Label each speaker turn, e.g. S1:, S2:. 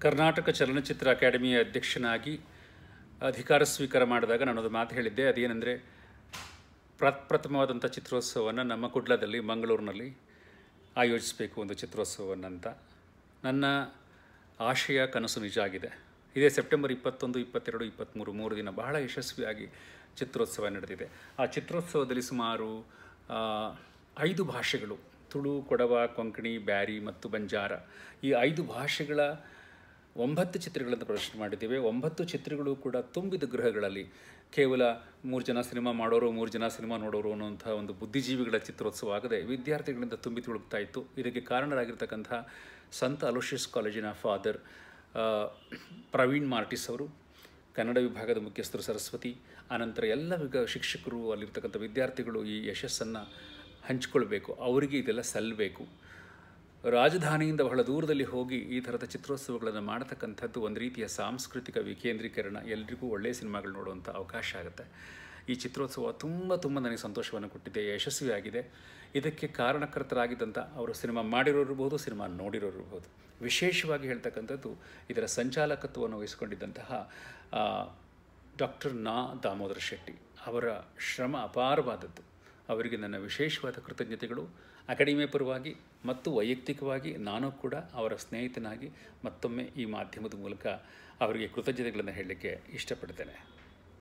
S1: ಕರ್ನಾಟಕ ಚಲನಚಿತ್ರ ಅಕಾಡೆಮಿಯ ಅಧ್ಯಕ್ಷನಾಗಿ ಅಧಿಕಾರ ಸ್ವೀಕಾರ ಮಾಡಿದಾಗ ನಾನೊಂದು ಮಾತು ಹೇಳಿದ್ದೆ ಅದೇನೆಂದರೆ ಪ್ರಪ್ರಥಮವಾದಂಥ ಚಿತ್ರೋತ್ಸವವನ್ನು ನಮ್ಮ ಕುಡ್ಲದಲ್ಲಿ ಮಂಗಳೂರಿನಲ್ಲಿ ಆಯೋಜಿಸಬೇಕು ಒಂದು ಚಿತ್ರೋತ್ಸವವನ್ನು ಅಂತ ನನ್ನ ಆಶಯ ಕನಸು ನಿಜ ಆಗಿದೆ ಇದೇ ಸೆಪ್ಟೆಂಬರ್ ಇಪ್ಪತ್ತೊಂದು ಇಪ್ಪತ್ತೆರಡು ಇಪ್ಪತ್ತ್ಮೂರು ಮೂರು ದಿನ ಬಹಳ ಯಶಸ್ವಿಯಾಗಿ ಚಿತ್ರೋತ್ಸವ ನಡೆದಿದೆ ಆ ಚಿತ್ರೋತ್ಸವದಲ್ಲಿ ಸುಮಾರು ಆ, ಐದು ಭಾಷೆಗಳು ತುಳು ಕೊಡವ ಕೊಂಕಣಿ ಬ್ಯಾರಿ ಮತ್ತು ಬಂಜಾರ ಈ ಐದು ಭಾಷೆಗಳ ಒಂಬತ್ತು ಚಿತ್ರಗಳನ್ನು ಪ್ರದರ್ಶನ ಮಾಡಿದ್ದೇವೆ ಒಂಬತ್ತು ಚಿತ್ರಗಳು ಕೂಡ ತುಂಬಿದ ಗೃಹಗಳಲ್ಲಿ ಕೇವಲ ಮೂರು ಜನ ಸಿನಿಮಾ ಮಾಡೋರು ಮೂರು ಜನ ಸಿನಿಮಾ ನೋಡೋರು ಅನ್ನುವಂಥ ಒಂದು ಬುದ್ಧಿಜೀವಿಗಳ ಚಿತ್ರೋತ್ಸವ ಆಗದೆ ವಿದ್ಯಾರ್ಥಿಗಳಿಂದ ತುಂಬಿ ತುಳುಕ್ತಾ ಇತ್ತು ಇದಕ್ಕೆ ಕಾರಣರಾಗಿರ್ತಕ್ಕಂಥ ಸಂತ ಅಲೋಷಿಯಸ್ ಕಾಲೇಜಿನ ಫಾದರ್ ಆ, ಪ್ರವೀಣ್ ಮಾರ್ಟಿಸ್ ಅವರು ಕನ್ನಡ ವಿಭಾಗದ ಮುಖ್ಯಸ್ಥರು ಸರಸ್ವತಿ ಆನಂತರ ಎಲ್ಲ ವಿಗ ಶಿಕ್ಷಕರು ಅಲ್ಲಿರ್ತಕ್ಕಂಥ ವಿದ್ಯಾರ್ಥಿಗಳು ಈ ಯಶಸ್ಸನ್ನು ಹಂಚಿಕೊಳ್ಬೇಕು ಅವರಿಗೆ ಇದೆಲ್ಲ ಸಲ್ಲಬೇಕು ರಾಜಧಾನಿಯಿಂದ ಬಹಳ ದೂರದಲ್ಲಿ ಹೋಗಿ ಈ ಥರದ ಚಿತ್ರೋತ್ಸವಗಳನ್ನು ಮಾಡತಕ್ಕಂಥದ್ದು ಒಂದು ರೀತಿಯ ಸಾಂಸ್ಕೃತಿಕ ವಿಕೇಂದ್ರೀಕರಣ ಎಲ್ರಿಗೂ ಒಳ್ಳೆಯ ಸಿನಿಮಾಗಳು ನೋಡುವಂಥ ಅವಕಾಶ ಆಗುತ್ತೆ ಈ ಚಿತ್ರೋತ್ಸವ ತುಂಬ ತುಂಬ ನನಗೆ ಸಂತೋಷವನ್ನು ಕೊಟ್ಟಿದೆ ಯಶಸ್ವಿಯಾಗಿದೆ ಇದಕ್ಕೆ ಕಾರಣಕರ್ತರಾಗಿದ್ದಂಥ ಅವರು ಸಿನಿಮಾ ಮಾಡಿರೋರು ಇರ್ಬೋದು ಸಿನಿಮಾ ನೋಡಿರೋರು ಇರ್ಬೋದು ವಿಶೇಷವಾಗಿ ಹೇಳ್ತಕ್ಕಂಥದ್ದು ಇದರ ಸಂಚಾಲಕತ್ವವನ್ನು ವಹಿಸಿಕೊಂಡಿದ್ದಂತಹ ಡಾಕ್ಟರ್ ನಾ ದಾಮೋದರ ಶೆಟ್ಟಿ ಅವರ ಶ್ರಮ ಅಪಾರವಾದದ್ದು ಅವರಿಗೆ ನನ್ನ ವಿಶೇಷವಾದ ಕೃತಜ್ಞತೆಗಳು ಅಕಾಡೆಮಿಯ ಪರವಾಗಿ ಮತ್ತು ವೈಯಕ್ತಿಕವಾಗಿ ನಾನು ಕೂಡ ಅವರ ಸ್ನೇಹಿತನಾಗಿ ಮತ್ತೊಮ್ಮೆ ಈ ಮಾಧ್ಯಮದ ಮೂಲಕ ಅವರಿಗೆ ಕೃತಜ್ಞತೆಗಳನ್ನು ಹೇಳಲಿಕ್ಕೆ ಇಷ್ಟಪಡ್ತೇನೆ